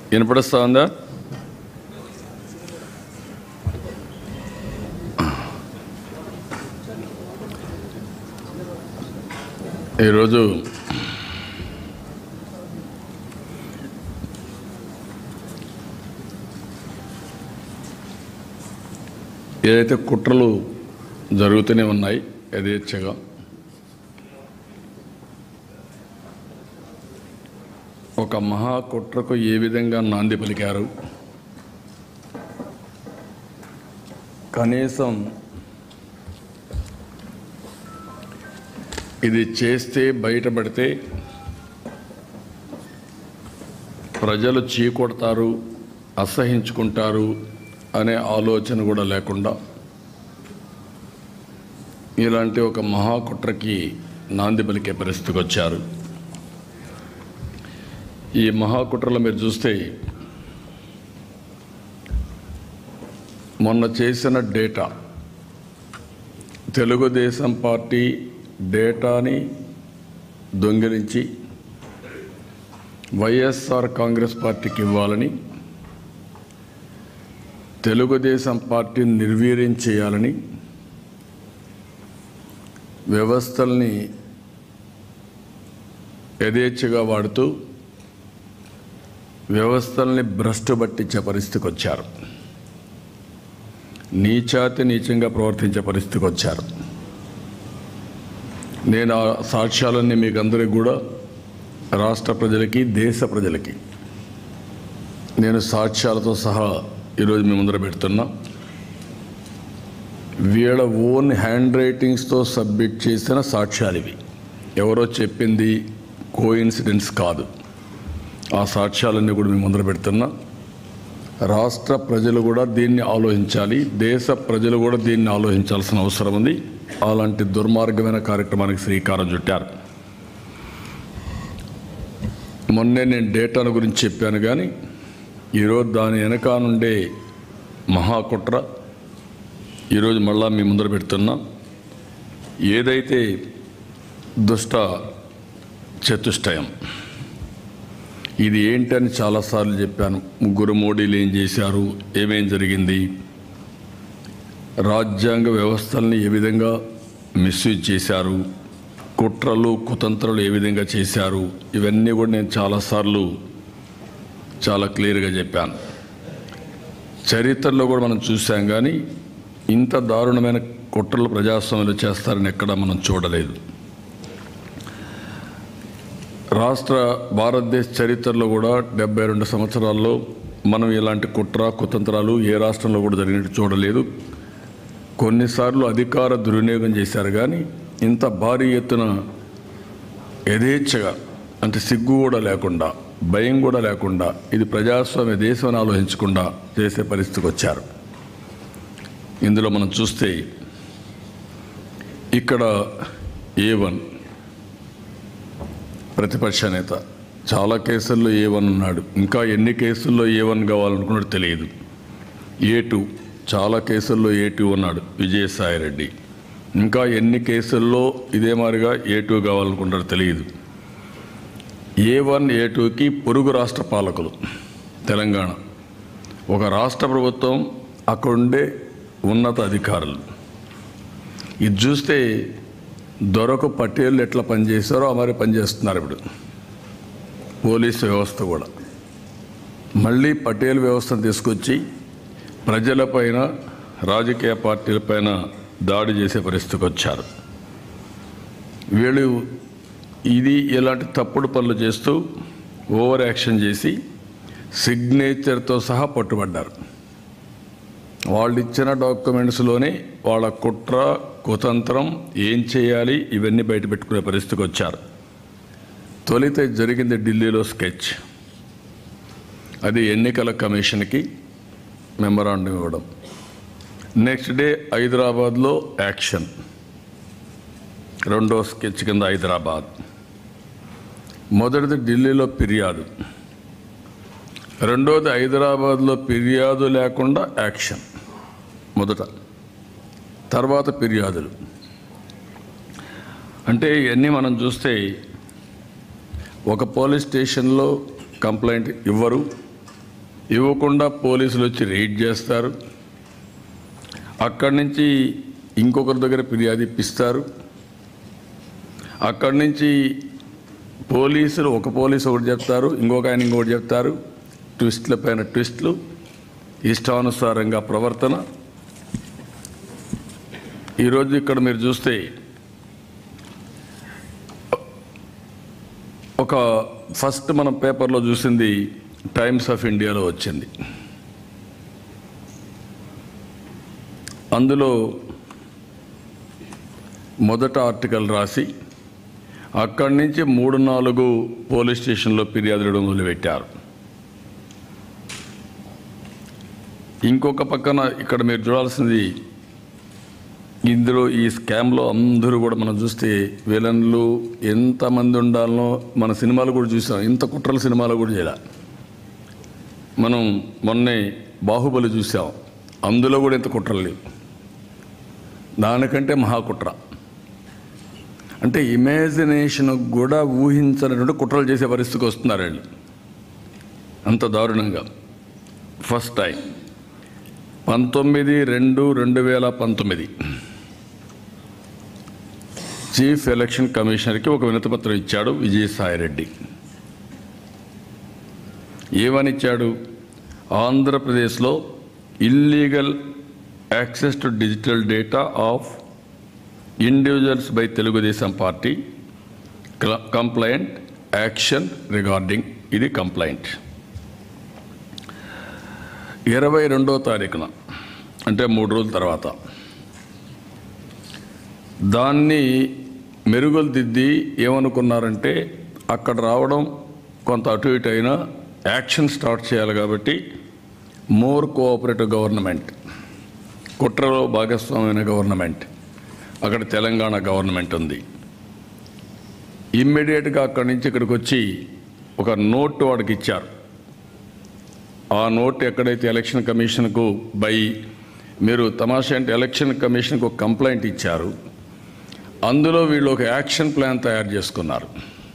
వినపడుస్తా ఉందా ఈరోజు ఏదైతే కుట్రలు జరుగుతూనే ఉన్నాయి యథేచ్ఛగా ఒక మహా కుట్రకు ఏ విధంగా నాంది పలికారు కనీసం ఇది చేస్తే బయటపడితే ప్రజలు చీకొడతారు అసహించుకుంటారు అనే ఆలోచన కూడా లేకుండా ఇలాంటి ఒక మహాకుట్రకి నాంది పలికే పరిస్థితికి వచ్చారు ఈ మహాకుట్రలో మీరు చూస్తే మొన్న చేసిన డేటా తెలుగుదేశం పార్టీ డేటాని దొంగిలించి వైఎస్ఆర్ కాంగ్రెస్ పార్టీకి ఇవ్వాలని తెలుగుదేశం పార్టీని నిర్వీర్యం చేయాలని వ్యవస్థల్ని యథేచ్ఛగా వాడుతూ వ్యవస్థల్ని భ్రష్టు పట్టించే పరిస్థితికి వచ్చారు నీచాతి నీచంగా ప్రవర్తించే పరిస్థితికి వచ్చారు నేను ఆ సాక్ష్యాలన్నీ మీకు అందరికి కూడా రాష్ట్ర ప్రజలకి దేశ ప్రజలకి నేను సాక్ష్యాలతో సహా ఈరోజు మీ ముందర పెడుతున్నా వీళ్ళ ఓన్ హ్యాండ్ రైటింగ్స్తో సబ్మిట్ చేసిన సాక్ష్యాలు ఇవి ఎవరో చెప్పింది కోఇన్సిడెన్స్ కాదు ఆ సాక్ష్యాలన్నీ కూడా మీ ముందర పెడుతున్నా రాష్ట్ర ప్రజలు కూడా దీన్ని ఆలోచించాలి దేశ ప్రజలు కూడా దీన్ని ఆలోచించాల్సిన అవసరం ఉంది అలాంటి దుర్మార్గమైన కార్యక్రమానికి శ్రీకారం చుట్టారు మొన్నే నేను డేటాను గురించి చెప్పాను కానీ ఈరోజు దాని వెనక నుండే మహాకుట్ర ఈరోజు మళ్ళా మీ ముందర పెడుతున్నా ఏదైతే దుష్ట చతుష్టయం ఇది ఏంటని చాలాసార్లు చెప్పాను ముగ్గురు మోడీలు ఏం చేశారు ఏమేం జరిగింది రాజ్యాంగ వ్యవస్థల్ని ఏ విధంగా మిస్యూజ్ చేశారు కుట్రలు కుతంత్రాలు ఏ విధంగా చేశారు ఇవన్నీ కూడా నేను చాలాసార్లు చాలా క్లియర్గా చెప్పాను చరిత్రలో కూడా మనం చూసాం కానీ ఇంత దారుణమైన కుట్రలు ప్రజాస్వామ్యంలో చేస్తారని ఎక్కడ మనం చూడలేదు రాష్ట్ర భారతదేశ చరిత్రలో కూడా డెబ్బై రెండు సంవత్సరాల్లో మనం ఇలాంటి కుట్ర కుతంత్రాలు ఏ రాష్ట్రంలో కూడా జరిగినట్టు చూడలేదు కొన్నిసార్లు అధికార దుర్వినియోగం చేశారు కానీ ఇంత భారీ ఎత్తున యథేచ్ఛగా అంటే సిగ్గు కూడా లేకుండా భయం కూడా లేకుండా ఇది ప్రజాస్వామ్య దేశం అని ఆలోచించకుండా చేసే పరిస్థితికి వచ్చారు ఇందులో మనం చూస్తే ఇక్కడ ఏ వన్ ప్రతిపక్ష నేత చాలా కేసుల్లో ఏ వన్ ఉన్నాడు ఇంకా ఎన్ని కేసుల్లో ఏ వన్ కావాలనుకున్నాడు తెలియదు ఏ టూ చాలా కేసుల్లో ఏ టూ ఉన్నాడు విజయసాయిరెడ్డి ఇంకా ఎన్ని కేసుల్లో ఇదే మాదిరిగా ఏ టూ కావాలనుకుంటారో తెలియదు ఏ వన్ ఏ టూకి పొరుగు రాష్ట్ర పాలకులు తెలంగాణ ఒక రాష్ట్ర ప్రభుత్వం అక్కడుండే ఉన్నత అధికారులు ఇది చూస్తే దొరకు పటేళ్ళు ఎట్లా పనిచేశారో ఆ మరి పనిచేస్తున్నారు ఇప్పుడు పోలీసు వ్యవస్థ కూడా మళ్ళీ పటేల్ వ్యవస్థను తీసుకొచ్చి ప్రజలపైన రాజకీయ పార్టీలపైన దాడి చేసే పరిస్థితికి వచ్చారు వీళ్ళు ఇది ఇలాంటి తప్పుడు పనులు చేస్తూ ఓవర్ యాక్షన్ చేసి సిగ్నేచర్తో సహా పట్టుబడ్డారు వాళ్ళు ఇచ్చిన డాక్యుమెంట్స్లోనే వాళ్ళ కుట్ర కుతంత్రం ఏం చేయాలి ఇవన్నీ బయట పెట్టుకునే పరిస్థితికి వచ్చారు తొలిత జరిగింది ఢిల్లీలో స్కెచ్ అది ఎన్నికల కమిషన్కి మెమరాండం ఇవ్వడం నెక్స్ట్ డే హైదరాబాద్లో యాక్షన్ రెండో స్కెచ్ కింద హైదరాబాద్ మొదటిది ఢిల్లీలో ఫిర్యాదు రెండోది హైదరాబాద్లో ఫిర్యాదు లేకుండా యాక్షన్ మొదట తర్వాత ఫిర్యాదులు అంటే ఇవన్నీ మనం చూస్తే ఒక పోలీస్ స్టేషన్లో కంప్లైంట్ ఇవ్వరు ఇవ్వకుండా పోలీసులు వచ్చి రైడ్ చేస్తారు అక్కడి నుంచి ఇంకొకరి దగ్గర ఫిర్యాదు ఇప్పిస్తారు అక్కడి నుంచి పోలీసులు ఒక పోలీసు ఒకటి చెప్తారు ఇంకొక ఆయన ఇంకొకటి చెప్తారు ట్విస్ట్ల పైన ట్విస్ట్లు ఇష్టానుసారంగా ప్రవర్తన ఈరోజు ఇక్కడ మీరు చూస్తే ఒక ఫస్ట్ మనం పేపర్లో చూసింది టైమ్స్ ఆఫ్ ఇండియాలో వచ్చింది అందులో మొదట ఆర్టికల్ రాసి అక్కడి నుంచి మూడు నాలుగు పోలీస్ స్టేషన్లో ఫిర్యాదులు మొదలుపెట్టారు ఇంకొక పక్కన ఇక్కడ మీరు చూడాల్సింది ఇందులో ఈ స్కామ్లో అందరూ కూడా మనం చూస్తే విలన్లు ఎంతమంది ఉండాలనో మన సినిమాలు కూడా చూసాం ఇంత కుట్రల సినిమాలు కూడా చేయాలి మనం మొన్నే బాహుబలి చూసాం అందులో కూడా ఇంత కుట్రలు లేవు దానికంటే మహాకుట్ర అంటే ఇమాజినేషన్ కూడా ఊహించనటువంటి కుట్రలు చేసే పరిస్థితికి వస్తున్నారు వీళ్ళు అంత దారుణంగా ఫస్ట్ టైం పంతొమ్మిది రెండు రెండు వేల పంతొమ్మిది చీఫ్ ఎలక్షన్ కమిషనర్కి ఒక వినతిపత్రం ఇచ్చాడు విజయసాయిరెడ్డి ఏమని ఇచ్చాడు ఆంధ్రప్రదేశ్లో illegal access to digital data of individuals by Telugu Desam party complaint action regarding ఇది కంప్లైంట్ ఇరవై రెండో తారీఖున అంటే మూడు రోజుల తర్వాత దాన్ని మెరుగులు దిద్ది ఏమనుకున్నారంటే అక్కడ రావడం కొంత అటు ఇటు అయినా యాక్షన్ స్టార్ట్ చేయాలి కాబట్టి మోర్ కోఆపరేటివ్ గవర్నమెంట్ కుట్రలో భాగస్వామ్యమైన గవర్నమెంట్ అక్కడ తెలంగాణ గవర్నమెంట్ ఉంది ఇమ్మీడియట్గా అక్కడి నుంచి ఇక్కడికి వచ్చి ఒక నోట్ వాడికి ఇచ్చారు ఆ నోట్ ఎక్కడైతే ఎలక్షన్ కమిషన్కు బై మీరు తమాషా అంటే ఎలక్షన్ కమిషన్కు ఒక కంప్లైంట్ ఇచ్చారు అందులో వీళ్ళు ఒక యాక్షన్ ప్లాన్ తయారు చేసుకున్నారు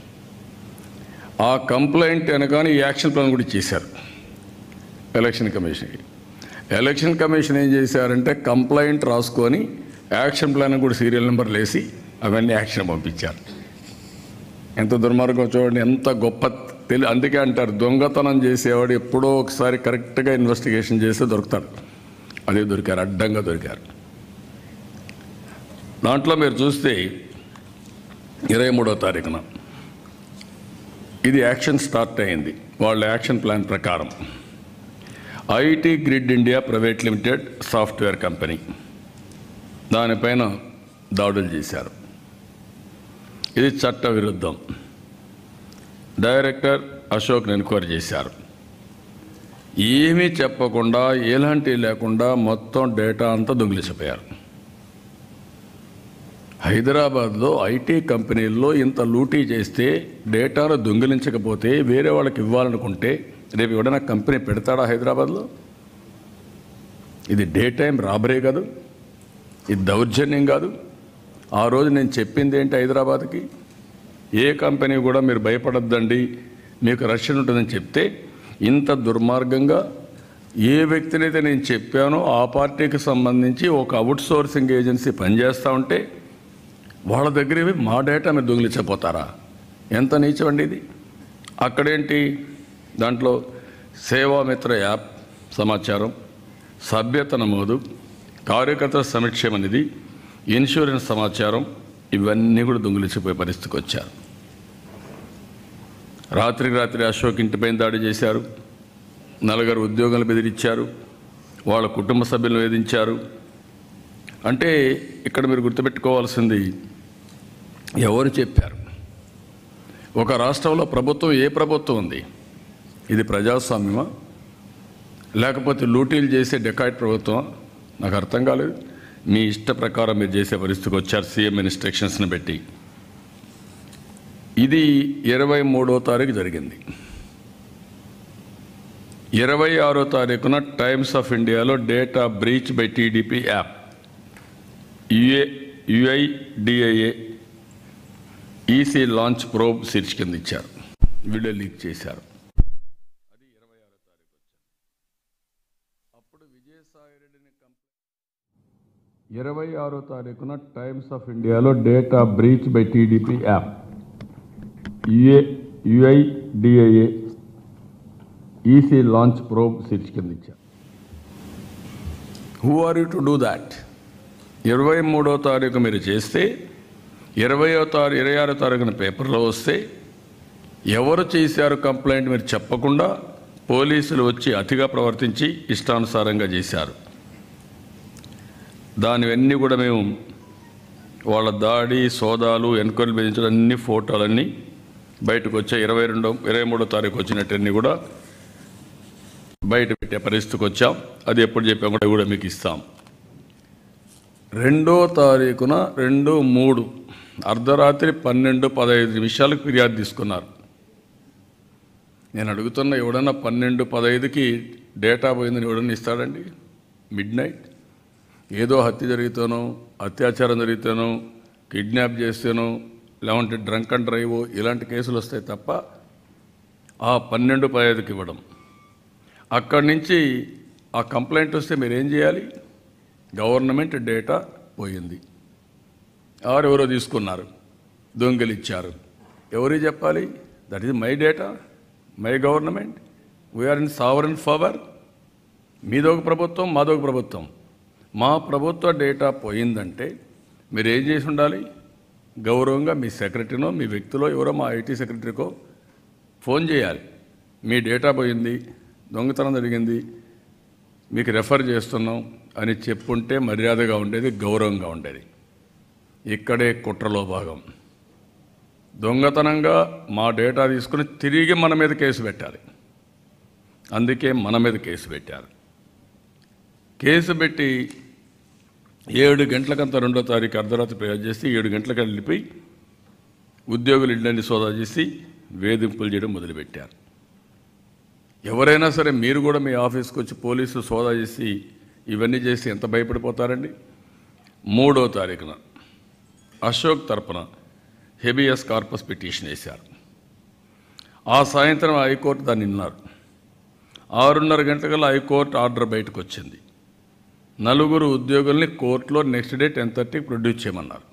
ఆ కంప్లైంట్ అనగానే ఈ యాక్షన్ ప్లాన్ కూడా ఇచ్చేశారు ఎలక్షన్ కమిషన్కి ఎలక్షన్ కమిషన్ ఏం చేశారంటే కంప్లైంట్ రాసుకొని యాక్షన్ ప్లాన్ కూడా సీరియల్ నెంబర్లు వేసి అవన్నీ యాక్షన్ పంపించారు ఎంత దుర్మార్గం చూడండి ఎంత గొప్ప తెలి అందుకే అంటారు దొంగతనం చేసేవాడు ఎప్పుడో ఒకసారి కరెక్ట్గా ఇన్వెస్టిగేషన్ చేస్తే దొరుకుతాడు అదే దొరికారు అడ్డంగా దొరికారు దాంట్లో మీరు చూస్తే ఇరవై మూడో తారీఖున ఇది యాక్షన్ స్టార్ట్ అయింది వాళ్ళ యాక్షన్ ప్లాన్ ప్రకారం IT grid India private limited software company దానిపైన దాడులు చేశారు ఇది చట్ట విరుద్ధం డైరెక్టర్ అశోక్ని ఎన్క్వైరీ చేశారు ఏమీ చెప్పకుండా ఎలాంటి లేకుండా మొత్తం డేటా అంతా దొంగిలిసిపోయారు హైదరాబాద్లో ఐటీ కంపెనీల్లో ఇంత లూటీ చేస్తే డేటాను దొంగిలించకపోతే వేరే వాళ్ళకి ఇవ్వాలనుకుంటే రేపు ఎవడైనా కంపెనీ పెడతాడా హైదరాబాద్లో ఇది డే టైం రాబరే కాదు ఇది దౌర్జన్యం కాదు ఆ రోజు నేను చెప్పింది ఏంటి హైదరాబాద్కి ఏ కంపెనీ కూడా మీరు భయపడద్దండి మీకు రక్షణ ఉంటుందని చెప్తే ఇంత దుర్మార్గంగా ఏ వ్యక్తినైతే నేను చెప్పానో ఆ పార్టీకి సంబంధించి ఒక అవుట్ సోర్సింగ్ ఏజెన్సీ పనిచేస్తూ ఉంటే వాళ్ళ దగ్గర ఇవి మా డేటా మీరు దొంగిలించపోతారా ఎంత నీచమండి ఇది అక్కడేంటి దాంట్లో సేవామిత్ర యాప్ సమాచారం సభ్యత నమోదు కార్యకర్త సంక్షేమ నిధి ఇన్సూరెన్స్ సమాచారం ఇవన్నీ కూడా దొంగిలించిపోయే పరిస్థితికి వచ్చారు రాత్రికి రాత్రి అశోక్ ఇంటిపైన దాడి చేశారు నలుగురు ఉద్యోగులు బెదిరించారు వాళ్ళ కుటుంబ సభ్యులను వేధించారు అంటే ఇక్కడ మీరు గుర్తుపెట్టుకోవాల్సింది ఎవరు చెప్పారు ఒక రాష్ట్రంలో ప్రభుత్వం ఏ ప్రభుత్వం ఉంది ఇది ప్రజాస్వామ్యమా లేకపోతే లూటీలు చేసే డెకాయిట్ ప్రభుత్వం నాకు అర్థం కాలేదు మీ ఇష్ట ప్రకారం మీరు చేసే పరిస్థితికి వచ్చారు సీఎం ఇన్స్ట్రక్షన్స్ని పెట్టి ఇది ఇరవై మూడో తారీఖు జరిగింది ఇరవై ఆరో తారీఖున టైమ్స్ ఆఫ్ ఇండియాలో data breach by TDP app UA UIDAI EC launch probe శీర్షిక కింద ఇచ్చారు వీడియో లీక్ చేశారు అప్పుడు విజయసాయి రెడ్డిని ఇరవై ఆరో తారీఖున టైమ్స్ ఆఫ్ ఇండియాలో data breach by TDP app UA UIDAI EC launch probe శీర్షిక కింద ఇచ్చారు who are you to do that ఇరవై మూడో తారీఖు మీరు చేస్తే ఇరవయో తారీఖు ఇరవై ఆరో తారీఖున పేపర్లో వస్తే ఎవరు చేశారు కంప్లైంట్ మీరు చెప్పకుండా పోలీసులు వచ్చి అతిగా ప్రవర్తించి ఇష్టానుసారంగా చేశారు దానివన్నీ కూడా మేము వాళ్ళ దాడి సోదాలు ఎంక్వైరీ బెదిరించడం అన్ని ఫోటోలన్నీ బయటకు వచ్చే ఇరవై రెండో ఇరవై మూడో తారీఖు వచ్చినట్టన్నీ కూడా బయట పెట్టే పరిస్థితికి వచ్చాం అది ఎప్పుడు చెప్పాం కూడా కూడా మీకు ఇస్తాం రెండో తారీఖున రెండు మూడు అర్ధరాత్రి పన్నెండు పదహైదు నిమిషాలకు ఫిర్యాదు తీసుకున్నారు నేను అడుగుతున్న ఎవడన్నా పన్నెండు పదహైదుకి డేటా పోయిందని ఎవడన్నా ఇస్తాడండి మిడ్ నైట్ ఏదో హత్య జరిగితేనో అత్యాచారం జరిగితేనో కిడ్నాప్ చేస్తేనో లేదంటే డ్రంక్ అండ్ డ్రైవ్ ఇలాంటి కేసులు వస్తాయి తప్ప ఆ పన్నెండు పదహైదుకి ఇవ్వడం అక్కడి నుంచి ఆ కంప్లైంట్ వస్తే మీరు ఏం చేయాలి గవర్నమెంట్ డేటా పోయింది ఆరు ఎవరో తీసుకున్నారు దొంగలు ఇచ్చారు ఎవరికి చెప్పాలి that is my data my government we are in sovereign power మీదొక ప్రభుత్వం మాదొక ప్రభుత్వం మా ప్రభుత్వ డేటా పోయిందంటే మీరు ఏం చేసి ఉండాలి గౌరవంగా మీ సెక్రటరీనో మీ వ్యక్తిలో ఎవరో మా ఐటీ సెక్రటరీకో ఫోన్ చేయాలి మీ డేటా పోయింది దొంగతనం జరిగింది మీకు రెఫర్ చేస్తున్నాం అని చెప్పుంటే మర్యాదగా ఉండేది గౌరవంగా ఉండేది ఇక్కడే కుట్రలో భాగం దొంగతనంగా మా డేటా తీసుకుని తిరిగి మన మీద కేసు పెట్టాలి అందుకే మన మీద కేసు పెట్టారు కేసు పెట్టి ఏడు గంటలకంతా రెండో తారీఖు అర్ధరాత్రి ప్రయాణం చేసి ఏడు గంటలకు వెళ్ళిపోయి ఉద్యోగులు ఇళ్ళని సోదా చేసి వేధింపులు చేయడం మొదలుపెట్టారు ఎవరైనా సరే మీరు కూడా మీ ఆఫీస్కి వచ్చి పోలీసు సోదా చేసి ఇవన్నీ చేసి ఎంత భయపడిపోతారండి మూడో తారీఖున అశోక్ తరపున హెబియస్ కార్పస్ పిటిషన్ వేశారు ఆ సాయంత్రం హైకోర్టు దాన్ని విన్నారు ఆరున్నర గంటల హైకోర్టు ఆర్డర్ బయటకు వచ్చింది నలుగురు ఉద్యోగుల్ని కోర్టులో నెక్స్ట్ డే టెన్ థర్టీకి ప్రొడ్యూస్ చేయమన్నారు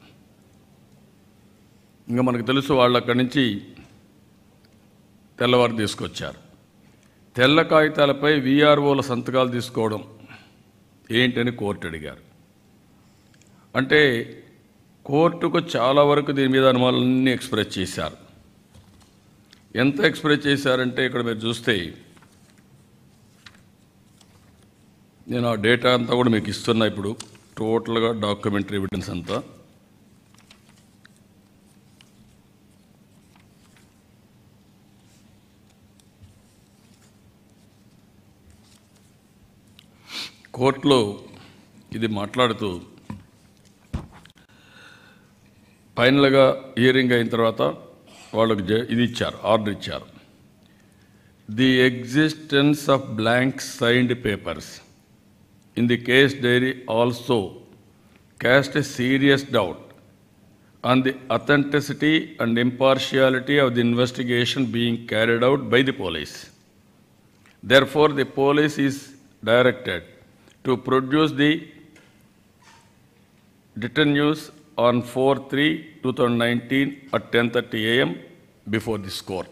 ఇంకా మనకు తెలుసు వాళ్ళు అక్కడి నుంచి తెల్లవారు తీసుకొచ్చారు తెల్ల కాగితాలపై విఆర్ఓల సంతకాలు తీసుకోవడం ఏంటని కోర్టు అడిగారు అంటే కోర్టుకు చాలా వరకు దీని మీద అనుమానాలన్నీ ఎక్స్ప్రెస్ చేశారు ఎంత ఎక్స్ప్రెస్ చేశారంటే ఇక్కడ మీరు చూస్తే నేను ఆ డేటా అంతా కూడా మీకు ఇస్తున్నా ఇప్పుడు టోటల్గా డాక్యుమెంటరీ ఎవిడెన్స్ అంతా కోర్టులో ఇది మాట్లాడుతూ ఫైనల్గా హియరింగ్ అయిన తర్వాత వాళ్ళకి జ- ఇది ఇచ్చారు ఆర్డర్ ఇచ్చారు the existence of blank signed papers in the case diary also cast a serious doubt on the authenticity and impartiality of the investigation being carried out by the police. Therefore, the police is directed to produce the detainees on 4-3-2019 at 10:30 a.m. before this court.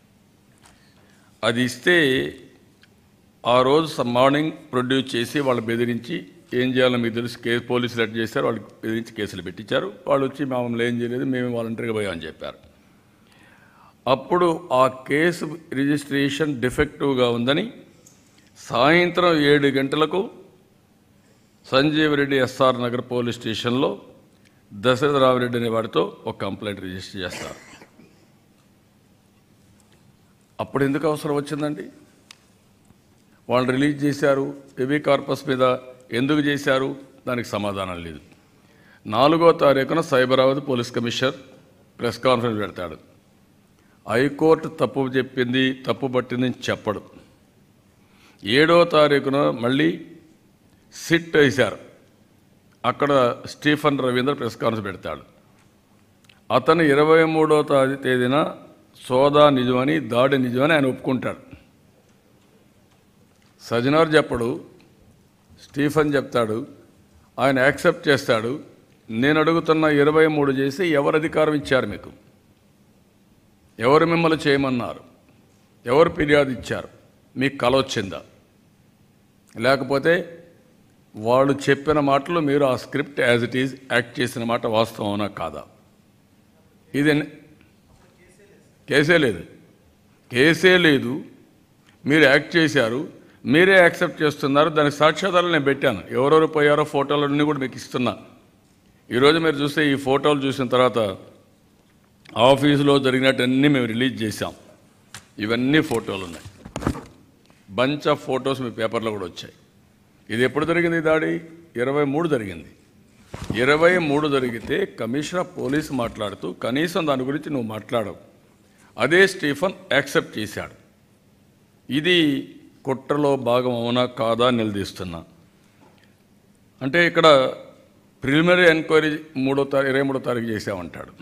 అది ఇస్తే ఆ రోజు స- morning produce చేసి వాళ్ళు బెదిరించి ఏం చేయాలో మీకు తెలిసి కేసు పోలీసులు అట్ చేశారు వాళ్ళు బెదిరించి కేసులు పెట్టించారు వాళ్ళు వచ్చి మమ్మల్ని ఏం చేయలేదు మేము వాలంటరీగా పోయామని చెప్పారు అప్పుడు ఆ కేసు రిజిస్ట్రేషన్ డిఫెక్టివ్గా ఉందని సాయంత్రం ఏడు గంటలకు సంజీవ్ రెడ్డి ఎస్ఆర్ నగర్ పోలీస్ స్టేషన్లో దశరథరామరెడ్డి అనే వాడితో ఒక కంప్లైంట్ రిజిస్టర్ చేస్తారు అప్పుడు ఎందుకు అవసరం వచ్చిందండి వాళ్ళు రిలీజ్ చేశారు హెవీ కార్పస్ మీద ఎందుకు చేశారు దానికి సమాధానం లేదు నాలుగో తారీఖున Cyberabad police commissioner press conference పెడతాడు హైకోర్టు తప్పు చెప్పింది తప్పు పట్టిందని చెప్పడు ఏడో తారీఖున మళ్ళీ సిట్ వేశారు అక్కడ స్టీఫన్ రవీంద్ర ప్రెస్ కాన్ఫరెన్స్ పెడతాడు అతను ఇరవై మూడో తారీ తేదీన సోదా నిజమని దాడి నిజమని ఆయన ఒప్పుకుంటాడు సజనార్ చెప్పడు స్టీఫన్ చెప్తాడు ఆయన యాక్సెప్ట్ చేస్తాడు నేను అడుగుతున్న ఇరవై మూడు చేసి ఎవరు అధికారం ఇచ్చారు మీకు ఎవరు మిమ్మల్ని చేయమన్నారు ఎవరు ఫిర్యాదు ఇచ్చారు మీకు కల వచ్చిందా లేకపోతే వాళ్ళు చెప్పిన మాటలు మీరు ఆ script as it is act చేసిన మాట వాస్తవమా కాదా ఇది ఎన్ని- కేసే లేదు కేసే లేదు మీరు యాక్ట్ చేశారు మీరే యాక్సెప్ట్ చేస్తున్నారు దానికి సాక్ష్యాధారాలు నేను పెట్టాను ఎవరెవరు పోయారో ఫోటోలన్నీ కూడా మీకు ఇస్తున్నా ఈరోజు మీరు చూస్తే ఈ ఫోటోలు చూసిన తర్వాత ఆఫీసులో జరిగినట్టన్నీ మేము రిలీజ్ చేశాం ఇవన్నీ ఫోటోలు ఉన్నాయి బంచ్ ఆఫ్ ఫొటోస్ మీ పేపర్లో కూడా వచ్చాయి ఇది ఎప్పుడు జరిగింది ఈ దాడి ఇరవై మూడు జరిగింది ఇరవై మూడు జరిగితే కమిషనర్ పోలీస్ మాట్లాడుతూ కనీసం దాని గురించి నువ్వు మాట్లాడవు అదే స్టీఫన్ యాక్సెప్ట్ చేశాడు ఇది కుట్రలో భాగం అవునా కాదా అని నిలదీస్తున్నా అంటే ఇక్కడ ప్రిలిమినరీ ఎంక్వైరీ మూడో తారీఖు ఇరవై మూడో తారీఖు చేశామంటాడు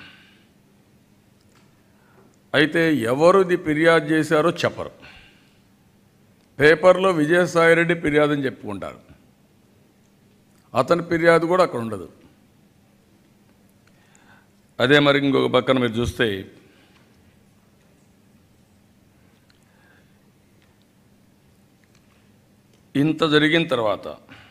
అయితే ఎవరు ఇది ఫిర్యాదు చేశారో చెప్పరు పేపర్లో విజయసాయిరెడ్డి ఫిర్యాదు అని చెప్పుకుంటారు అతని ఫిర్యాదు కూడా అక్కడ ఉండదు అదే మరి ఇంకొక పక్కన మీరు చూస్తే ఇంత జరిగిన తర్వాత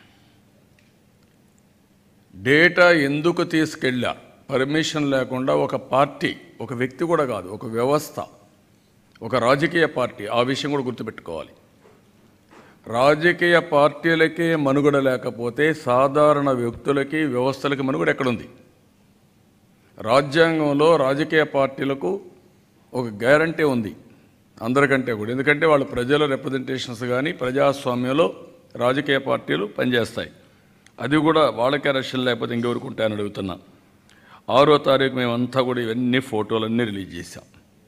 డేటా ఎందుకు తీసుకెళ్ళా పర్మిషన్ లేకుండా ఒక పార్టీ ఒక వ్యక్తి కూడా కాదు ఒక వ్యవస్థ ఒక రాజకీయ పార్టీ ఆ విషయం కూడా గుర్తుపెట్టుకోవాలి రాజకీయ పార్టీలకే మనుగడ లేకపోతే సాధారణ వ్యక్తులకి వ్యవస్థలకి మనుగడ ఎక్కడుంది రాజ్యాంగంలో రాజకీయ పార్టీలకు ఒక గ్యారంటీ ఉంది అందరికంటే కూడా ఎందుకంటే వాళ్ళు ప్రజల రిప్రజెంటేషన్స్ కానీ ప్రజాస్వామ్యంలో రాజకీయ పార్టీలు పనిచేస్తాయి అది కూడా వాళ్ళకే రష్యన్ లేకపోతే ఇంకెవరికి ఉంటాయని అడుగుతున్నా ఆరో తారీఖు మేమంతా కూడా ఇవన్నీ ఫోటోలన్నీ రిలీజ్ చేశాం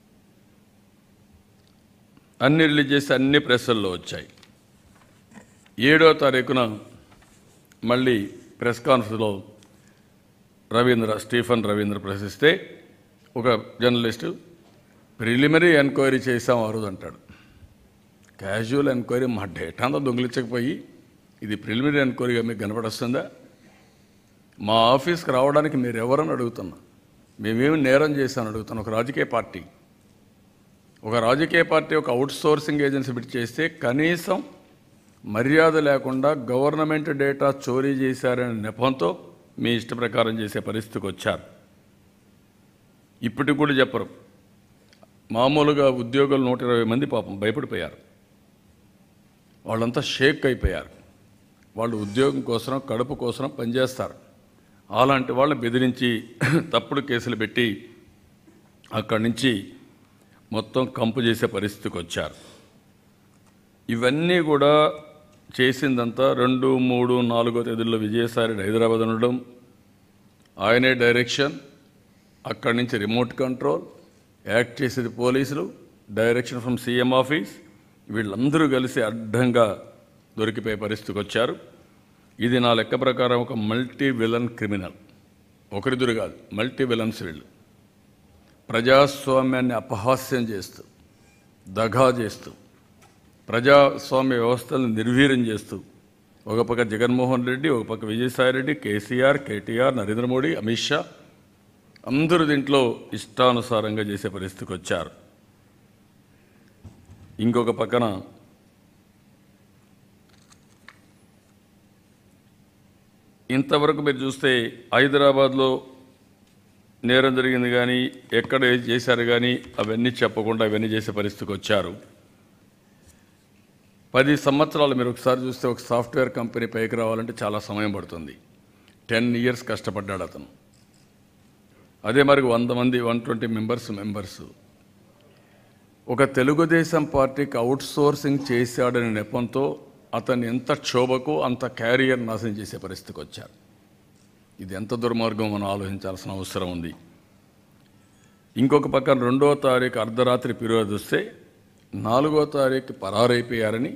అన్ని రిలీజ్ చేసి అన్ని ప్రెస్సుల్లో వచ్చాయి ఏడో తారీఖున మళ్ళీ ప్రెస్ కాన్ఫరెన్స్లో రవీంద్ర స్టీఫన్ రవీంద్ర ప్రశ్నిస్తే ఒక జర్నలిస్టు ప్రిలిమినరీ ఎంక్వైరీ చేసాం ఆ రోజు అంటాడు క్యాజువల్ ఎంక్వైరీ మా డేటా అంతా దొంగిలించకపోయి ఇది ప్రిలిమినరీ ఎంక్వైరీగా మీకు కనపడొస్తుందా మా ఆఫీస్కి రావడానికి మీరు ఎవరని అడుగుతున్నా మేమేమి నేరం చేశామని అడుగుతున్నాం ఒక రాజకీయ పార్టీ ఒక రాజకీయ పార్టీ ఒక అవుట్ సోర్సింగ్ ఏజెన్సీ పెట్టి చేస్తే కనీసం మర్యాద లేకుండా గవర్నమెంట్ డేటా చోరీ చేశారనే నెపంతో మీ ఇష్ట ప్రకారం చేసే పరిస్థితికి వచ్చారు ఇప్పటికి కూడా చెప్పరు మామూలుగా ఉద్యోగులు నూట ఇరవై మంది పాపం భయపడిపోయారు వాళ్ళంతా షేక్ అయిపోయారు వాళ్ళు ఉద్యోగం కోసం కడుపు కోసం పనిచేస్తారు అలాంటి వాళ్ళని బెదిరించి తప్పుడు కేసులు పెట్టి అక్కడి నుంచి మొత్తం కంపు చేసే పరిస్థితికి వచ్చారు ఇవన్నీ కూడా చేసిందంతా రెండు మూడు నాలుగో తేదీల్లో విజయసాయి హైదరాబాద్ ఉండడం ఆయనే డైరెక్షన్ అక్కడి నుంచి రిమోట్ కంట్రోల్ యాక్ట్ చేసేది పోలీసులు డైరెక్షన్ ఫ్రమ్ సీఎం ఆఫీస్ వీళ్ళందరూ కలిసి అడ్డంగా దొరికిపోయే పరిస్థితికి వచ్చారు ఇది నా లెక్క ప్రకారం ఒక మల్టీ విలన్ క్రిమినల్ ఒకరిద్దరు కాదు మల్టీ విలన్స్ వీళ్ళు ప్రజాస్వామ్యాన్ని అపహాస్యం చేస్తూ దగా చేస్తూ ప్రజాస్వామ్య వ్యవస్థలను నిర్వీర్యం చేస్తూ ఒక పక్క జగన్మోహన్ రెడ్డి ఒక పక్క విజయసాయి రెడ్డి కేసీఆర్ కేటీఆర్ నరేంద్ర మోడీ అమిత్ షా అందరూ దీంట్లో ఇష్టానుసారంగా చేసే పరిస్థితికి వచ్చారు ఇంకొక పక్కన ఇంతవరకు మీరు చూస్తే హైదరాబాద్లో నేరం జరిగింది కానీ ఎక్కడ ఏది చేశారు కానీ అవన్నీ చెప్పకుండా అవన్నీ చేసే పరిస్థితికి వచ్చారు పది సంవత్సరాలు మీరు ఒకసారి చూస్తే ఒక సాఫ్ట్వేర్ కంపెనీ పైకి రావాలంటే చాలా సమయం పడుతుంది టెన్ ఇయర్స్ కష్టపడ్డాడు అతను అదే మరి వంద మంది వన్ ట్వంటీ మెంబర్స్ మెంబర్స్ ఒక తెలుగుదేశం పార్టీకి అవుట్ సోర్సింగ్ చేశాడనే నెపంతో అతన్ని ఎంత క్షోభకు అంత క్యారియర్ నాశనం చేసే పరిస్థితికి వచ్చారు ఇది ఎంత దుర్మార్గం మనం ఆలోచించాల్సిన అవసరం ఉంది ఇంకొక పక్కన రెండో తారీఖు అర్ధరాత్రి ఫిర్యాదు వస్తే నాలుగో తారీఖు పరారైపోయారని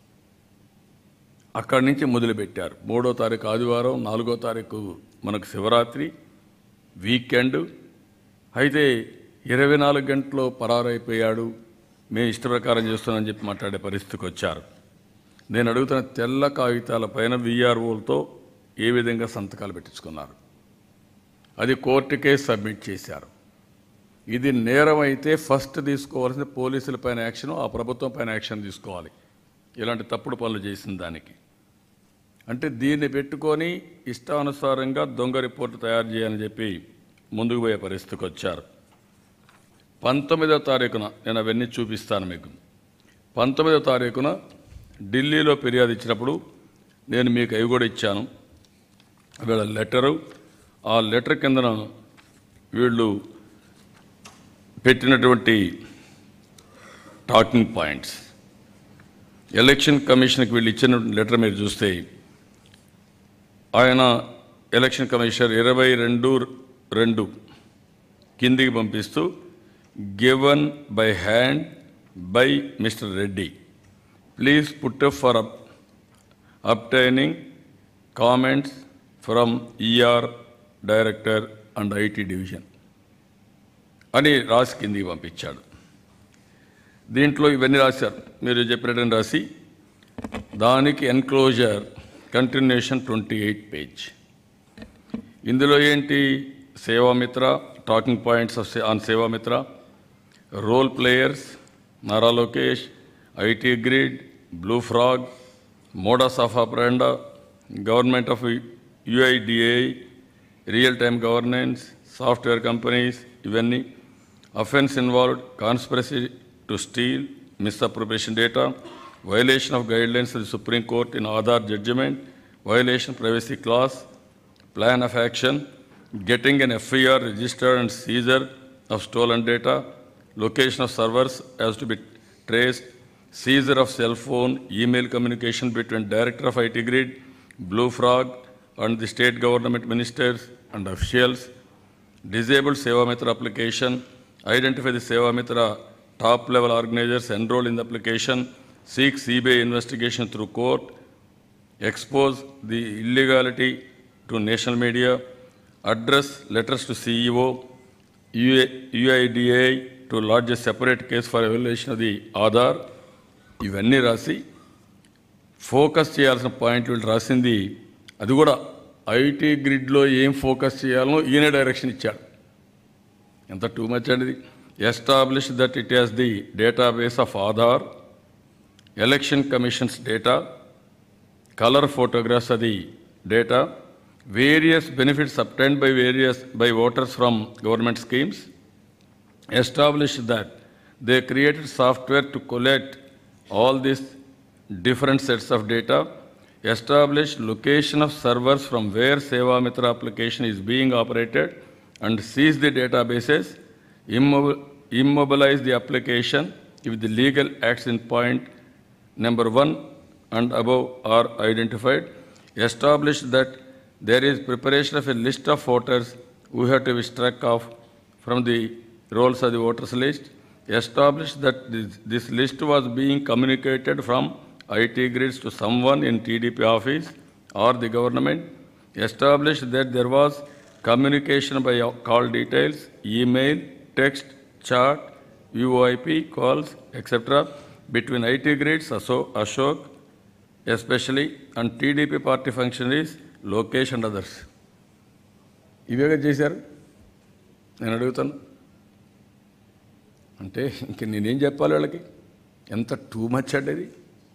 అక్కడి నుంచి మొదలుపెట్టారు మూడో తారీఖు ఆదివారం నాలుగో తారీఖు మనకు శివరాత్రి వీకెండ్ అయితే ఇరవై నాలుగు గంటల్లో పరారైపోయాడు మేము ఇష్ట ప్రకారం చేస్తున్నామని చెప్పి మాట్లాడే పరిస్థితికి వచ్చారు నేను అడుగుతున్న తెల్ల కాగితాల పైన విఆర్ఓలతో ఏ విధంగా సంతకాలు పెట్టించుకున్నారు అది కోర్టుకే సబ్మిట్ చేశారు ఇది నేరం అయితే ఫస్ట్ తీసుకోవాల్సిన పోలీసుల పైన యాక్షన్ ఆ ప్రభుత్వం పైన యాక్షన్ తీసుకోవాలి ఇలాంటి తప్పుడు పనులు చేసిన దానికి అంటే దీన్ని పెట్టుకొని ఇష్టానుసారంగా దొంగ రిపోర్టు తయారు చేయాలని చెప్పి ముందుకు పోయే పరిస్థితికి వచ్చారు పంతొమ్మిదో తారీఖున నేను అవన్నీ చూపిస్తాను మీకు పంతొమ్మిదో తారీఖున ఢిల్లీలో ఫిర్యాదు ఇచ్చినప్పుడు నేను మీకు అవి కూడా ఇచ్చాను వీళ్ళ లెటరు ఆ లెటర్ కిందన వీళ్ళు పెట్టినటువంటి టాకింగ్ పాయింట్స్ ఎలక్షన్ కమిషన్కి వీళ్ళు ఇచ్చిన లెటర్ మీరు చూస్తే ఆయన ఎలక్షన్ కమిషనర్ ఇరవై రెండు రెండు కిందికి పంపిస్తూ given by hand by mister Reddy please put for up obtaining comments from ER director and IT division అని రాసి కిందికి పంపించాడు దీంట్లో ఇవన్నీ రాశారు మీరు చెప్పినట్టు రాసి దానికి enclosure continuation twenty eight page ఇందులో ఏంటి Sevamitra talking points of on Sevamitra role players Nara Lokesh IT grid blue frog modus of operandi government of UIDAI real time governance software companies ఇవన్నీ offence involved conspiracy to steal misappropriation data violation of guidelines of the Supreme Court in Aadhaar judgment, violation privacy clause, plan of action, getting an FIR registered and seizure of stolen data, location of servers as to be traced, seizure of cell phone, email communication between Director of IT Grid, Blue Frog, and the state government ministers and officials, disabled Seva Mitra application, identify the Seva Mitra top level organizers enrolled in the application, seek CBI investigation through court, expose the illegality to national media, address letters to CEO, UA UIDA to lodge a separate case for evaluation of the Aadhaar, ఇవన్నీ రాసి focus చేయాల్సిన point వీళ్ళు రాసింది అది కూడా IT గ్రిడ్లో ఏం focus చేయాలనో ఈయన డైరెక్షన్ ఇచ్చాడు ఎంత టూ మచ్ అండి ఇది establish that it has the database of Aadhaar election commissions data colour photographs అది data various benefits obtained by various by voters from government schemes established that they created software to collect all these different sets of data, established location of servers from where Seva Mitra application is being operated, and seize the databases, immob- immobilize the application if the legal acts in point number one and above are identified, establish that there is preparation of a list of voters who have to be struck off from the rolls of the voters list, establish that this, this list was being communicated from IT grids to someone in TDP office or the government, establish that there was communication by call details, email, text, chat, VoIP calls, etc. between IT grids, Aso- Ashok, especially, and TDP party functionaries, Lokesh and others. ఇవేగా చేశారు నేను అడుగుతాను అంటే ఇంక నేనేం చెప్పాలి వాళ్ళకి ఎంత టూ మచ్ అండి ఇది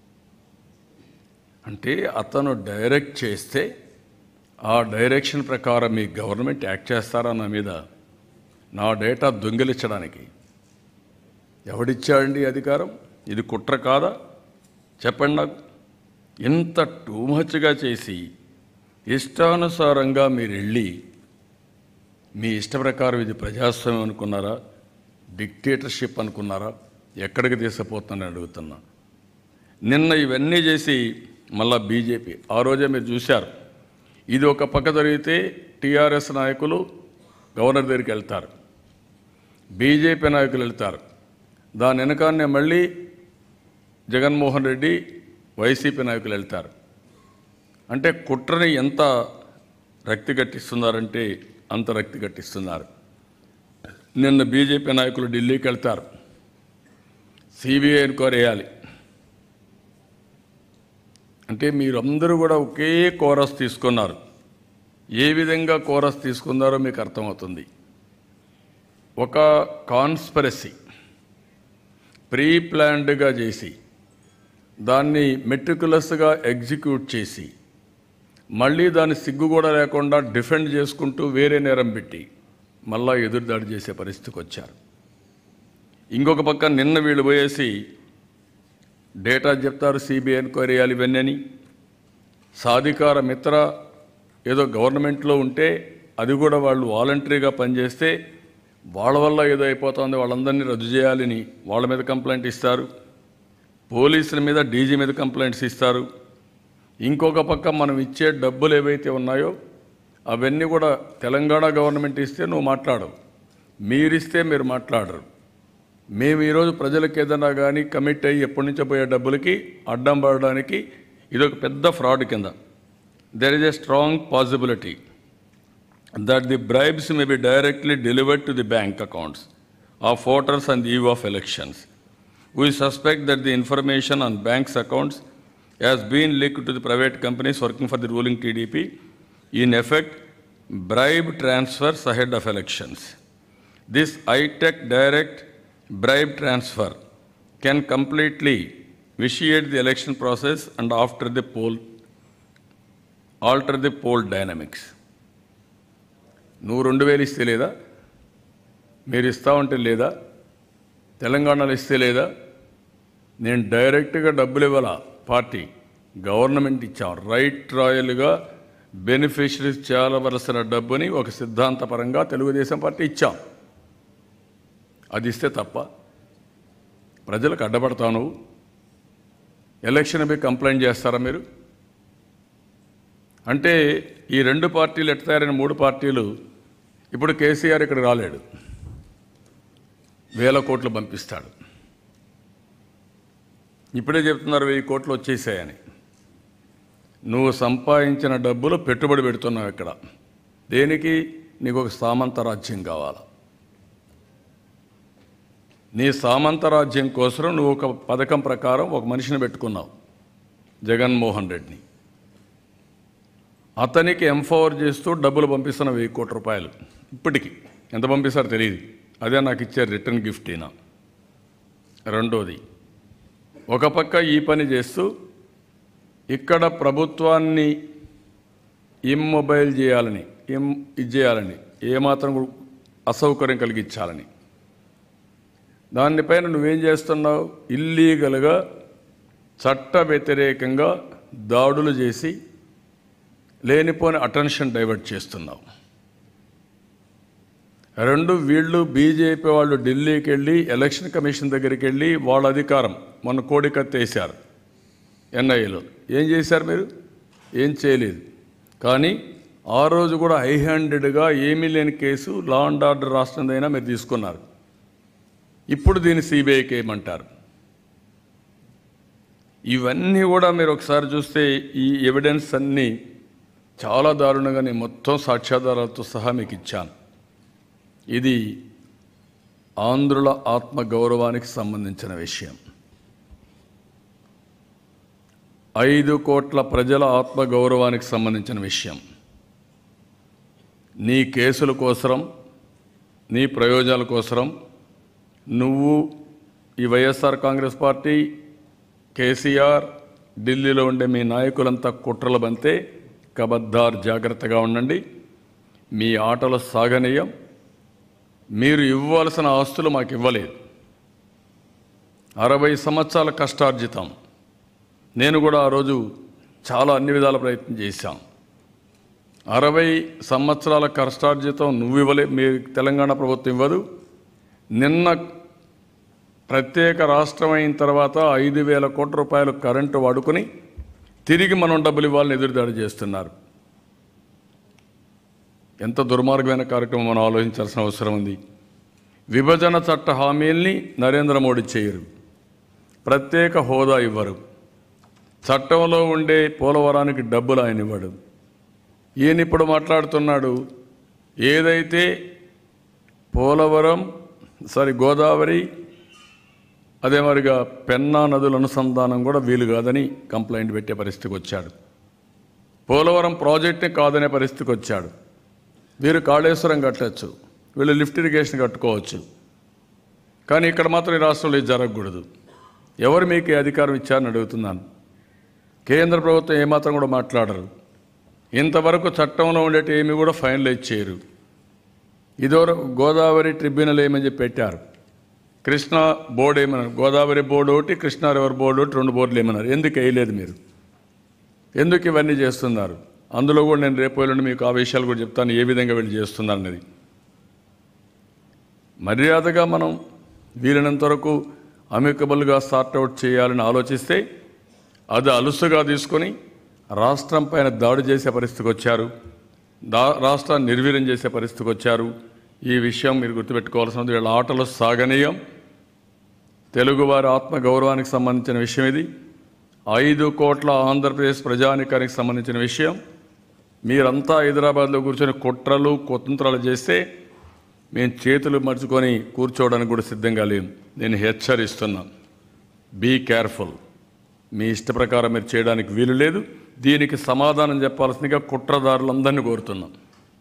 అంటే అతను డైరెక్ట్ చేస్తే ఆ డైరెక్షన్ ప్రకారం మీ గవర్నమెంట్ యాక్ట్ చేస్తారా నా మీద నా డేటా దొంగిలించడానికి ఎవడిచ్చాడండి అధికారం ఇది కుట్ర కాదా చెప్పండి నాకు ఇంత టూ మచ్గా చేసి ఇష్టానుసారంగా మీరు వెళ్ళి మీ ఇష్ట ప్రకారం ఇది ప్రజాస్వామ్యం అనుకున్నారా డిక్టేటర్షిప్ అనుకున్నారా ఎక్కడికి తీసుకుపోతుందని అడుగుతున్నా నిన్న ఇవన్నీ చేసి మళ్ళా బీజేపీ ఆ రోజే మీరు చూశారు ఇది ఒక పక్క జరిగితే టీఆర్ఎస్ నాయకులు గవర్నర్ దగ్గరికి వెళ్తారు బీజేపీ నాయకులు వెళ్తారు దాని వెనకాన్నే మళ్ళీ జగన్మోహన్ రెడ్డి వైసీపీ నాయకులు వెళ్తారు అంటే కుట్రని ఎంత రక్తి కట్టిస్తున్నారంటే అంత రక్తి కట్టిస్తున్నారు నిన్న బీజేపీ నాయకులు ఢిల్లీకి వెళ్తారు సిబిఐ ఎంక్వైరీ వేయాలి అంటే మీరందరూ కూడా ఒకే కోరస్ తీసుకున్నారు ఏ విధంగా కోరస్ తీసుకున్నారో మీకు అర్థమవుతుంది ఒక కాన్స్పరసీ ప్రీ ప్లాన్డ్గా చేసి దాన్ని మెట్రికులస్గా ఎగ్జిక్యూట్ చేసి మళ్ళీ దాన్ని సిగ్గు కూడా లేకుండా డిఫెండ్ చేసుకుంటూ వేరే నేరం పెట్టి మళ్ళా ఎదురుదాడి చేసే పరిస్థితికి వచ్చారు ఇంకొక పక్క నిన్న వీళ్ళు పోయేసి డేటా చెప్తారు సిబిఐ ఎంక్వైరీ చేయాలి ఇవన్నీ అని సాధికార మిత్ర ఏదో గవర్నమెంట్లో ఉంటే అది కూడా వాళ్ళు వాలంటరీగా పనిచేస్తే వాళ్ళ వల్ల ఏదో అయిపోతుంది వాళ్ళందరినీ రద్దు చేయాలని వాళ్ళ మీద కంప్లైంట్ ఇస్తారు పోలీసుల మీద డీజీ మీద కంప్లైంట్స్ ఇస్తారు ఇంకొక పక్క మనం ఇచ్చే డబ్బులు ఏవైతే ఉన్నాయో అవన్నీ కూడా తెలంగాణ గవర్నమెంట్ ఇస్తే నువ్వు మాట్లాడవు మీరిస్తే మీరు మాట్లాడరు మేము ఈరోజు ప్రజలకు ఏదైనా కానీ కమిట్ అయ్యి ఎప్పటి నుంచో పోయే డబ్బులకి అడ్డం పడడానికి ఇదొక పెద్ద ఫ్రాడ్ కింద there is a strong possibility that the bribes may be directly delivered to the bank accounts of voters on the eve of elections. We suspect that the information on banks' accounts has been leaked to the private companies working for the ruling TDP, in effect, bribe transfers ahead of elections. This high-tech direct bribe transfer can completely vitiate the election process and after the poll, alter the poll dynamics. నువ్వు రెండు వేలు ఇస్తే లేదా మీరు ఇస్తా ఉంటే లేదా తెలంగాణలో ఇస్తే లేదా నేను డైరెక్ట్గా డబ్బులు ఇవ్వాల పార్టీ గవర్నమెంట్ ఇచ్చాం రైట్ రాయల్గా బెనిఫిషరీస్ చేయవలసిన డబ్బుని ఒక సిద్ధాంతపరంగా తెలుగుదేశం పార్టీ ఇచ్చాం అది ఇస్తే తప్ప ప్రజలకు అడ్డపడతావు నువ్వు ఎలక్షన్ పోయి కంప్లైంట్ చేస్తారా మీరు అంటే ఈ రెండు పార్టీలు ఎట్టారని మూడు పార్టీలు ఇప్పుడు కేసీఆర్ ఇక్కడ రాలేడు వేల కోట్లు పంపిస్తాడు ఇప్పుడే చెప్తున్నారు వెయ్యి కోట్లు వచ్చేసాయని నువ్వు సంపాదించిన డబ్బులు పెట్టుబడి పెడుతున్నావు ఇక్కడ దేనికి నీకు ఒక సామంత రాజ్యం కావాలి నీ సామంత రాజ్యం కోసం నువ్వు ఒక పథకం ప్రకారం ఒక మనిషిని పెట్టుకున్నావు జగన్మోహన్ రెడ్డిని అతనికి ఎంపవర్ చేస్తూ డబ్బులు పంపిస్తున్న వెయ్యి కోట్ల రూపాయలు ఇప్పటికి ఎంత పంపిస్తారో తెలియదు అదే నాకు ఇచ్చే రిటర్న్ గిఫ్ట్ ఈయన రెండోది ఒక పక్క ఈ పని చేస్తూ ఇక్కడ ప్రభుత్వాన్ని ఇమ్మొబైల్ చేయాలని ఇం ఇది చేయాలని ఏమాత్రం కూడా అసౌకర్యం కలిగించాలని దానిపైన నువ్వేం చేస్తున్నావు ఇల్లీగల్గా చట్ట వ్యతిరేకంగా దాడులు చేసి లేనిపోని అటెన్షన్ డైవర్ట్ చేస్తున్నావు రెండు వీళ్ళు బీజేపీ వాళ్ళు ఢిల్లీకి వెళ్ళి ఎలక్షన్ కమిషన్ దగ్గరికి వెళ్ళి వాళ్ళ అధికారం మొన్న కోడికత్తేసారు ఎన్ఐఏలో ఏం చేశారు మీరు ఏం చేయలేదు కానీ ఆ రోజు కూడా హై హ్యాండెడ్గా ఏమీ లేని కేసు లా అండ్ ఆర్డర్ రాష్ట్రందైనా మీరు తీసుకున్నారు ఇప్పుడు దీన్ని సిబిఐకి ఏమంటారు ఇవన్నీ కూడా మీరు ఒకసారి చూస్తే ఈ ఎవిడెన్స్ అన్నీ చాలా దారుణంగా నేను మొత్తం సాక్ష్యాధారాలతో సహా మీకు ఇచ్చాను ఇది ఆంధ్రుల ఆత్మ గౌరవానికి సంబంధించిన విషయం ఐదు కోట్ల ప్రజల ఆత్మ గౌరవానికి సంబంధించిన విషయం నీ కేసుల కోసరం నీ ప్రయోజనాల కోసరం నువ్వు ఈ వైఎస్ఆర్ కాంగ్రెస్ పార్టీ కేసీఆర్ ఢిల్లీలో ఉండే మీ నాయకులంతా కుట్రలు బంతే కబద్దార్ జాగ్రత్తగా ఉండండి మీ ఆటలు సాగనీయం మీరు ఇవ్వాల్సిన ఆస్తులు మాకు ఇవ్వలేదు అరవై సంవత్సరాల కష్టార్జితం నేను కూడా ఆ రోజు చాలా అన్ని విధాల ప్రయత్నం చేశాం అరవై సంవత్సరాల కష్టార్జితం నువ్వు ఇవ్వలే మీ తెలంగాణ ప్రభుత్వం ఇవ్వదు నిన్న ప్రత్యేక రాష్ట్రం అయిన తర్వాత ఐదు వేల కోట్ల రూపాయలు కరెంటు వాడుకొని తిరిగి మనం డబ్బులు ఇవ్వాలని ఎదురుదాడి చేస్తున్నారు ఎంత దుర్మార్గమైన కార్యక్రమం మనం ఆలోచించాల్సిన అవసరం ఉంది విభజన చట్ట హామీల్ని నరేంద్ర మోడీ చేయరు ప్రత్యేక హోదా ఇవ్వరు చట్టంలో ఉండే పోలవరానికి డబ్బులు ఆయన ఇవ్వడు ఈయన ఇప్పుడు మాట్లాడుతున్నాడు ఏదైతే పోలవరం సారీ గోదావరి అదే మరిగా పెన్నా నదుల అనుసంధానం కూడా వీలు కాదని కంప్లైంట్ పెట్టే పరిస్థితికి వచ్చాడు పోలవరం ప్రాజెక్టే కాదనే పరిస్థితికి వచ్చాడు వీరు కాళేశ్వరం కట్టచ్చు వీళ్ళు లిఫ్ట్ ఇరిగేషన్ కట్టుకోవచ్చు కానీ ఇక్కడ మాత్రం ఈ రాష్ట్రంలో ఇది జరగకూడదు ఎవరు మీకు ఈ అధికారం ఇచ్చారని అడుగుతున్నాను కేంద్ర ప్రభుత్వం ఏమాత్రం కూడా మాట్లాడరు ఇంతవరకు చట్టంలో ఉండేటి ఏమి కూడా ఫైనలైజ్ చేయరు ఇదివరకు గోదావరి ట్రిబ్యునల్ ఏమని చెప్పి పెట్టారు కృష్ణా బోర్డు ఏమన్నారు గోదావరి బోర్డు ఒకటి కృష్ణా రివర్ బోర్డు ఒకటి రెండు బోర్డులు ఏమన్నారు ఎందుకు వేయలేదు మీరు ఎందుకు ఇవన్నీ చేస్తున్నారు అందులో కూడా నేను రేపు ఎల్లుండి మీకు ఆ విషయాలు కూడా చెప్తాను ఏ విధంగా వీళ్ళు చేస్తున్నారు అనేది మర్యాదగా మనం వీలైనంత వరకు అమికబుల్గా సార్ట్అవుట్ చేయాలని ఆలోచిస్తే అది అలుసుగా తీసుకొని రాష్ట్రం పైన దాడి చేసే పరిస్థితికి వచ్చారు దా రాష్ట్రాన్ని నిర్వీర్యం చేసే పరిస్థితికి వచ్చారు ఈ విషయం మీరు గుర్తుపెట్టుకోవాల్సినది వీళ్ళ ఆటలు సాగనీయం తెలుగువారి ఆత్మ గౌరవానికి సంబంధించిన విషయం ఇది ఐదు కోట్ల ఆంధ్రప్రదేశ్ ప్రజానికానికి సంబంధించిన విషయం మీరంతా హైదరాబాద్లో కూర్చొని కుట్రలు కుతంత్రాలు చేస్తే మేము చేతులు మర్చుకొని కూర్చోవడానికి కూడా సిద్ధంగా లేము నేను హెచ్చరిస్తున్నా బీ కేర్ఫుల్ మీ ఇష్ట ప్రకారం మీరు చేయడానికి వీలు లేదు దీనికి సమాధానం చెప్పాల్సిందిగా కుట్రదారులందరినీ కోరుతున్నాం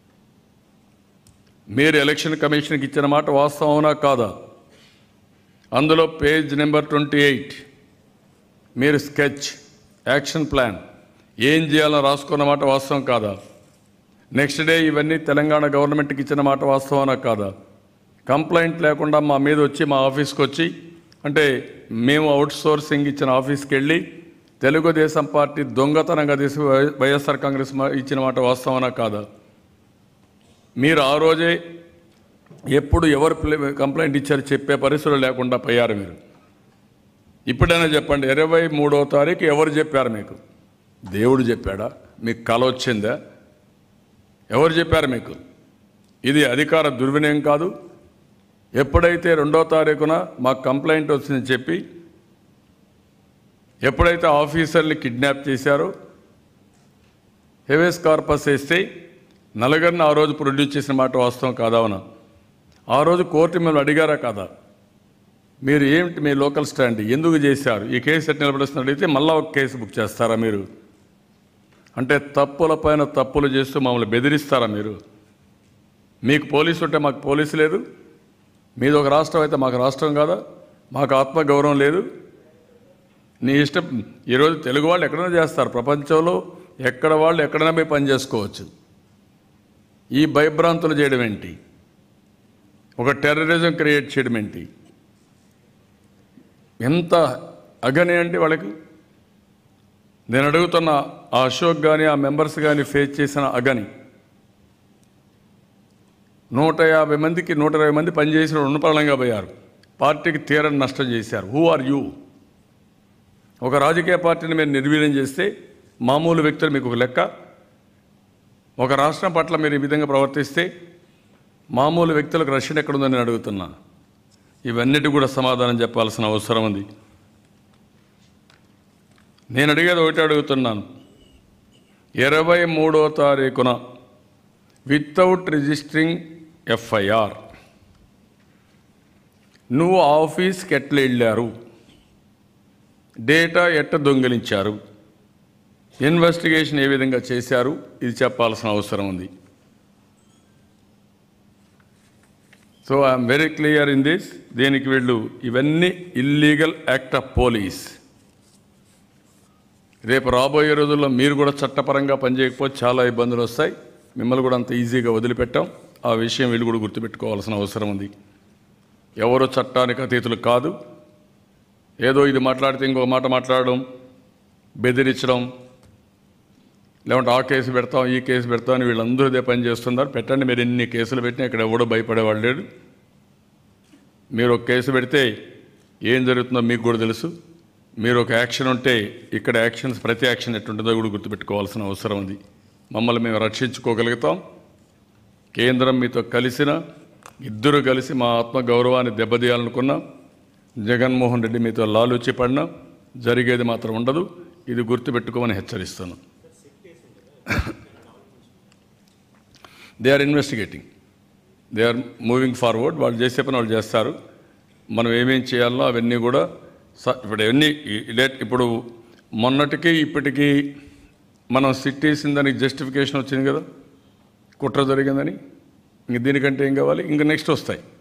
మీరు ఎలక్షన్ కమిషన్కి ఇచ్చిన మాట వాస్తవం అవునా కాదా అందులో పేజ్ నెంబర్ ట్వంటీ ఎయిట్ మీరు స్కెచ్ యాక్షన్ ప్లాన్ ఏం చేయాలో రాసుకున్న మాట వాస్తవం కాదా నెక్స్ట్ డే ఇవన్నీ తెలంగాణ గవర్నమెంట్కి ఇచ్చిన మాట వాస్తవానా కాదా కంప్లైంట్ లేకుండా మా మీద వచ్చి మా ఆఫీస్కి వచ్చి అంటే మేము అవుట్ సోర్సింగ్ ఇచ్చిన ఆఫీస్కి వెళ్ళి తెలుగుదేశం పార్టీ దొంగతనంగా తీసి వై- వైఎస్ఆర్ కాంగ్రెస్ మా- ఇచ్చిన మాట వాస్తవానా కాదా మీరు ఆ రోజే ఎప్పుడు ఎవరు ప్లే- కంప్లైంట్ ఇచ్చారు చెప్పే పరిస్థితులు లేకుండా పోయారు మీరు ఇప్పుడైనా చెప్పండి ఇరవై మూడో తారీఖు ఎవరు చెప్పారు మీకు దేవుడు చెప్పాడా మీకు కల వచ్చిందా ఎవరు చెప్పారు మీకు ఇది అధికార దుర్వినియోగం కాదు ఎప్పుడైతే రెండో తారీఖున మాకు కంప్లైంట్ వచ్చిందని చెప్పి ఎప్పుడైతే ఆఫీసర్ని కిడ్నాప్ చేశారో హెవేస్ కార్పస్ వేస్తే నలుగురిని ఆ రోజు ప్రొడ్యూస్ చేసిన మాట వాస్తవం కాదావనా ఆ రోజు కోర్టు మిమ్మల్ని అడిగారా కాదా మీరు ఏమిటి మీ లోకల్ స్టాండ్ ఎందుకు చేశారు ఈ కేసు ఎట్లా నిలబడుస్తున్న అడిగితే మళ్ళా ఒక కేసు బుక్ చేస్తారా మీరు అంటే తప్పుల పైన తప్పులు చేస్తూ మమ్మల్ని బెదిరిస్తారా మీరు మీకు పోలీసు ఉంటే మాకు పోలీసు లేదు మీది ఒక రాష్ట్రం అయితే మాకు రాష్ట్రం కాదా మాకు ఆత్మగౌరవం లేదు నీ ఇష్టం ఈరోజు తెలుగు వాళ్ళు ఎక్కడైనా చేస్తారు ప్రపంచంలో ఎక్కడ వాళ్ళు ఎక్కడైనా పోయి పని చేసుకోవచ్చు ఈ భయభ్రాంతులు చేయడం ఏంటి ఒక టెర్రరిజం క్రియేట్ చేయడం ఏంటి ఎంత అగని అంటే వాళ్ళకి నేను అడుగుతున్న ఆ అశోక్ కానీ ఆ మెంబర్స్ కానీ ఫేస్ చేసిన అగని నూట యాభై మందికి నూట ఇరవై మంది పనిచేసిన రుణపరంగా పోయారు పార్టీకి తీరని నష్టం చేశారు హూ ఆర్ యూ ఒక రాజకీయ పార్టీని మీరు నిర్వీర్యం చేస్తే మామూలు వ్యక్తులు మీకు ఒక లెక్క ఒక రాష్ట్రం పట్ల మీరు ఈ విధంగా ప్రవర్తిస్తే మామూలు వ్యక్తులకు రక్షణ ఎక్కడుందని నేను అడుగుతున్నా ఇవన్నిటి కూడా సమాధానం చెప్పాల్సిన అవసరం ఉంది నేను అడిగేది ఒకటి అడుగుతున్నాను ఇరవై మూడో తారీఖున వితౌట్ రిజిస్టరింగ్ ఎఫ్ఐఆర్ నువ్వు ఆఫీస్కి ఎట్లా వెళ్ళారు డేటా ఎట్ట దొంగిలించారు ఇన్వెస్టిగేషన్ ఏ విధంగా చేశారు ఇది చెప్పాల్సిన అవసరం ఉంది so I'm very clear in this దీనికి వీళ్ళు ఇవన్నీ ఇల్లీగల్ యాక్ట్ ఆఫ్ పోలీస్ రేపు రాబోయే రోజుల్లో మీరు కూడా చట్టపరంగా పనిచేయకపోతే చాలా ఇబ్బందులు వస్తాయి మిమ్మల్ని కూడా అంత ఈజీగా వదిలిపెట్టాం ఆ విషయం వీళ్ళు కూడా గుర్తుపెట్టుకోవాల్సిన అవసరం ఉంది ఎవరు చట్టానికి అతీతులు కాదు ఏదో ఇది మాట్లాడితే ఇంకొక మాట మాట్లాడడం బెదిరించడం లేకుంటే ఆ కేసు పెడతాం ఈ కేసు పెడతాం అని వీళ్ళందరూ ఇదే పని చేస్తున్నారు పెట్టండి మీరు ఎన్ని కేసులు పెట్టినా ఇక్కడ ఎవడో భయపడేవాడు లేడు మీరు ఒక కేసు పెడితే ఏం జరుగుతుందో మీకు కూడా తెలుసు మీరు ఒక యాక్షన్ ఉంటే ఇక్కడ యాక్షన్స్ ప్రతి యాక్షన్ ఎట్టుంటుందో కూడా గుర్తుపెట్టుకోవాల్సిన అవసరం ఉంది మమ్మల్ని మేము రక్షించుకోగలుగుతాం కేంద్రం మీతో కలిసిన ఇద్దరు కలిసి మా ఆత్మ గౌరవాన్ని దెబ్బతీయాలనుకున్నాం జగన్మోహన్ రెడ్డి మీతో లాలూచి పడినా జరిగేది మాత్రం ఉండదు ఇది గుర్తుపెట్టుకోమని హెచ్చరిస్తున్నాను they are investigating they are moving forward వాళ్ళు చేసే పని వాళ్ళు చేస్తారు మనం ఏమేం చేయాలో అవన్నీ కూడా స- ఇప్పుడు అవన్నీ ఈ- ఇదే- ఇప్పుడు మొన్నటికి ఇప్పటికీ మనం సిట్ వేసిన దానికి జస్టిఫికేషన్ వచ్చింది కదా కుట్ర జరిగిందని ఇంక దీనికంటే ఏం కావాలి ఇంక నెక్స్ట్ వస్తాయి